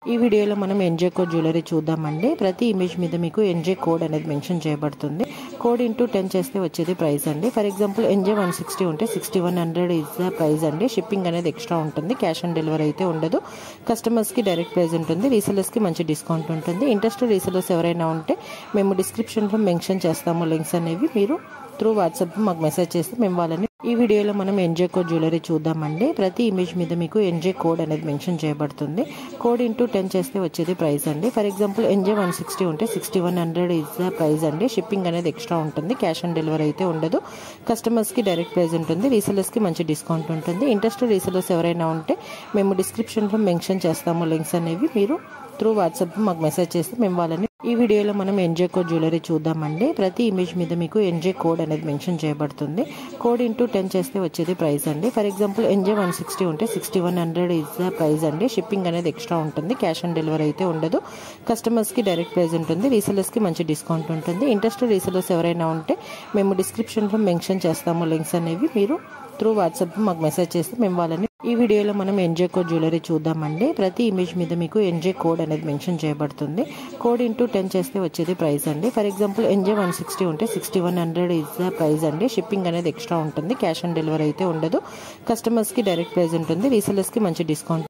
ఈ వీడియోలో మనం ఎన్జే కోడ్ జ్యువెలరీ చూద్దామండి ప్రతి ఇమేజ్ మీద మీకు ఎన్జే కోడ్ అనేది మెన్షన్ చేయబడుతుంది కోడ్ ఇంటూ టెన్ చేస్తే వచ్చేది ప్రైస్ అండి for example NJ one sixty ఉంటే sixty one hundred is the price అండి షిప్పింగ్ అనేది ఎక్స్ట్రా ఉంటుంది క్యాష్ ఆన్ డెలివరీ అయితే ఉండదు కస్టమర్స్కి డైరెక్ట్ ప్రైస్ ఉంటుంది రీసెలర్స్కి మంచి డిస్కౌంట్ ఉంటుంది ఇంట్రెస్ట్ రీసెలర్స్ ఎవరైనా ఉంటే మేము డిస్క్రిప్షన్లో మెన్షన్ చేస్తాము లింక్స్ అనేవి మీరు త్రూ వాట్సాప్ మాకు మెసేజ్ చేస్తే మేము వాళ్ళని ఈ వీడియోలో మనం ఎన్జే కోడ్ జ్యువెలరీ చూద్దామండి ప్రతి ఇమేజ్ మీద మీకు ఎన్జే కోడ్ అనేది మెన్షన్ చేయబడుతుంది కోడ్ ఇంటూ టెన్ చేస్తే వచ్చేది ప్రైస్ అండి for example NJ one sixty ఉంటే sixty one hundred is the price అండి షిప్పింగ్ అనేది ఎక్స్ట్రా ఉంటుంది క్యాష్ ఆన్ డెలివరీ అయితే ఉండదు కస్టమర్స్కి డైరెక్ట్ ప్రైస్ ఉంటుంది రీసెలర్స్కి మంచి డిస్కౌంట్ ఉంటుంది ఇంట్రెస్ట్ రీసెలర్స్ ఎవరైనా ఉంటే మేము డిస్క్రిప్షన్లో మెన్షన్ చేస్తాము లింక్స్ అనేవి మీరు త్రూ వాట్సాప్ మాకు మెసేజ్ చేస్తే మేము వాళ్ళని ఈ వీడియోలో మనం ఎన్జే కోడ్ జ్యువెలరీ చూద్దామండి ప్రతి ఇమేజ్ మీద మీకు ఎన్జే కోడ్ అనేది మెన్షన్ చేయబడుతుంది కోడ్ ఇంటూ టెన్ చేస్తే వచ్చేది ప్రైస్ అండి for example NJ one sixty ఉంటే sixty one hundred is the price అండి షిప్పింగ్ అనేది ఎక్స్ట్రా ఉంటుంది క్యాష్ ఆన్ డెలివరీ అయితే ఉండదు కస్టమర్స్కి డైరెక్ట్ ప్రైస్ ఉంటుంది రీసెలర్స్కి మంచి డిస్కౌంట్ ఉంటుంది ఇంట్రెస్ట్ రీసెలర్స్ ఎవరైనా ఉంటే మేము డిస్క్రిప్షన్లో మెన్షన్ చేస్తాము లింక్స్ అనేవి మీరు త్రూ వాట్సాప్ మాకు మెసేజ్ చేస్తే మేము వాళ్ళని ఈ వీడియోలో మనం ఎన్జే కోడ్ జ్యువెలరీ చూద్దామండి ప్రతి ఇమేజ్ మీద మీకు ఎన్జే కోడ్ అనేది మెన్షన్ చేయబడుతుంది కోడ్ ఇంటూ టెన్ చేస్తే వచ్చేది ప్రైస్ అండి for example NJ one sixty ఉంటే sixty one hundred is the price అండి షిప్పింగ్ అనేది ఎక్స్ట్రా ఉంటుంది క్యాష్ ఆన్ డెలివరీ అయితే ఉండదు కస్టమర్స్కి డైరెక్ట్ ప్రైస్ ఉంటుంది రీసెలర్స్కి మంచి డిస్కౌంట్